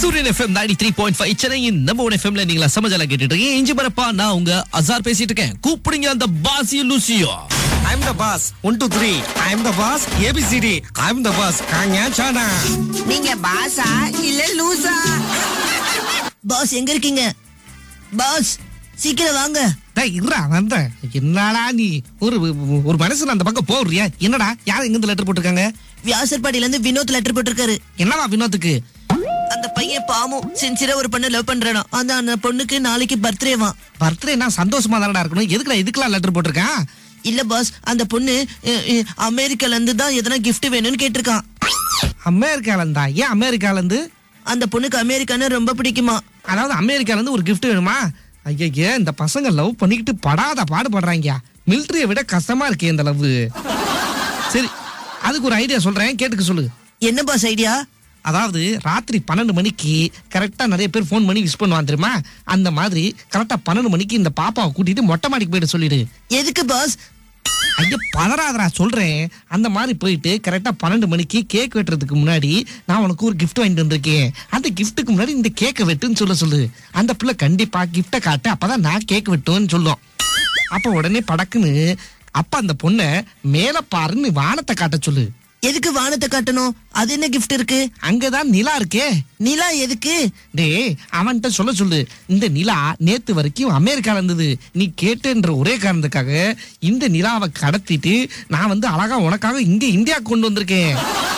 சூரியன் FM ninety three point five சென்னையின் நம்ம ஒன் எஃப்எம்ல நீங்களா சமஜலா கேட்டுட்டு இருக்கீங்க இஞ்சி பரப்பா நான் உங்க அசார் பேசிட்டு இருக்கேன் கூப்பிடுங்க அந்த பாசிய லூசியோ I'm the boss. One, two, three. I'm the boss. ABCD. I'm the boss. காஞ்சா சானா. நீங்க பாசா இல்ல லூசா பாஸ் எங்க இருக்கீங்க பாஸ் சீக்கிரம் வாங்க டேய் இருடா வந்தேன் என்னடா நீ ஒரு ஒரு மனுஷன் அந்த பக்கம் போடுறியா என்னடா யார் எங்க லெட்டர் போட்டிருக்காங்க வியாசர்பாடியில இருந்து வினோத் லெட்டர் போட்டிருக்காரு என்னடா வினோத்துக்கு அந்த பையன் பாவம் சின்சியரா ஒரு பொண்ணு லவ் பண்றானா அந்த அந்த பொண்ணுக்கு நாளைக்கு பர்த்டேவா பர்த்டே நான் சந்தோஷமா தானடா இருக்கணும் எதுக்குடா இதுக்கெல்லாம் லெட்டர் போட்டிருக்கான் இல்ல பாஸ் அந்த பொண்ணு அஹ், அஹ், அமெரிக்கால இருந்து தான் எதனா gift வேணும்னு கேட்டிருக்கான் அமெரிக்கால இருந்தா ஏன் அமெரிக்கால இருந்து அந்த பொண்ணுக்கு அமெரிக்கான்னு ரொம்ப பிடிக்குமா அதாவது அமெரிக்கால இருந்து ஒரு gift வேணுமா ஐயா இந்த பசங்க லவ் பண்ணிக்கிட்டு படாத பாடுபடுறாங்க மிலிட்டரியை விட கஷ்டமா இருக்கே இந்த லவ் சரி அதுக்கு ஒரு ஐடியா சொல்றேன் கேட்டுக்க சொல்லு என்ன பாஸ் ஐடியா அதாவது ராத்திரி பன்னெண்டு மணிக்கு கரெக்டா நிறைய பேர் ஃபோன் பண்ணி விஷ் பண்ணுவான் தெரியுமா அந்த மாதிரி கரெக்டா பன்னெண்டு மணிக்கு இந்த பாப்பாவை கூட்டிட்டு மொட்டை மாடிக்கு போயிட்டு சொல்லிடு எதுக்கு பாஸ் ஐயா பதறாதடா சொல்றேன் அந்த மாதிரி போயிட்டு கரெக்டா பன்னெண்டு மணிக்கு கேக் வெட்டுறதுக்கு முன்னாடி நான் உனக்கு ஒரு gift வாங்கிட்டு வந்திருக்கேன் அந்த கிஃப்ட்டுக்கு முன்னாடி இந்த கேக்கை வெட்டுன்னு சொல்ல சொல்லு அந்த பிள்ளை கண்டிப்பா கிஃப்ட்டை காட்டு அப்பதான் நான் கேக் வெட்டுவேன்னு சொல்லும் அப்ப உடனே படக்குன்னு அப்ப அந்த பொண்ணை மேல பாருன்னு வானத்தை காட்ட சொல்லு எதுக்கு வானத்தை காட்டணும் அது என்ன gift இருக்கு அங்கதான் நிலா இருக்கே நிலா எதுக்கு டேய் அவன்கிட்ட சொல்ல சொல்லு இந்த நிலா நேத்து வரைக்கும் அமெரிக்கால இருந்தது நீ கேட்டேன்ற ஒரே காரணத்துக்காக இந்த நிலாவை கடத்திட்டு நான் வந்து அழகா உனக்காக இங்க இந்தியா கொண்டு வந்திருக்கேன்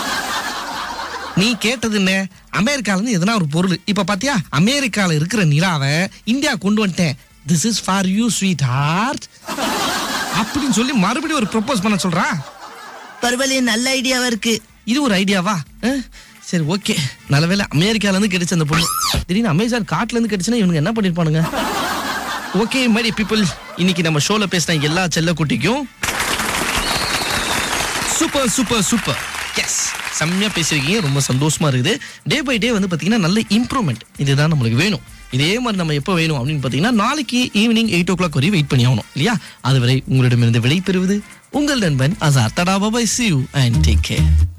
நீ கேட்டது என்ன அமெரிக்கால இருந்து எதனா ஒரு பொருள் இப்ப பாத்தியா அமெரிக்கால இருக்கிற நிலாவை இந்தியா கொண்டு வந்துட்டேன் this is for you sweetheart அப்படின்னு சொல்லி மறுபடியும் ஒரு ப்ரொபோஸ் பண்ண சொல்றா பரவாயில்லையே நல்ல ஐடியாவா இருக்கு இது ஒரு ஐடியாவா அஹ், சரி ஓகே நல்ல வேளை அமெரிக்கால இருந்து கிடைச்ச அந்த பொண்ணு திடீர்னு அமேசான் காட்டுல இருந்து கிடைச்சுன்னா இவனுங்க என்ன பண்ணிருப்பானுங்க ஓகே மைடி பீப்புள் இன்னைக்கு நம்ம ஷோல பேசின எல்லா செல்ல குட்டிக்கும் சூப்பர் சூப்பர் சூப்பர் எஸ் செம்மையா பேசியிருக்கீங்க ரொம்ப சந்தோஷமா இருக்குது டே பை டே வந்து பாத்தீங்கன்னா நல்ல இம்ப்ரூவ்மெண்ட் இதுதான் நம்மளுக்கு வேணும் இதே மாதிரி நம்ம எப்போ வேணும் அப்படின்னு பார்த்தீங்கன்னா நாளைக்கு ஈவினிங் எயிட் ஓ கிளாக் வரையும் வெயிட் பண்ணி ஆகணும் இல்லையா அதுவரை உங்களிடமிருந்து விடை பெறுவது உங்கள் நண்பன் அசார் தடா bye bye see you and take care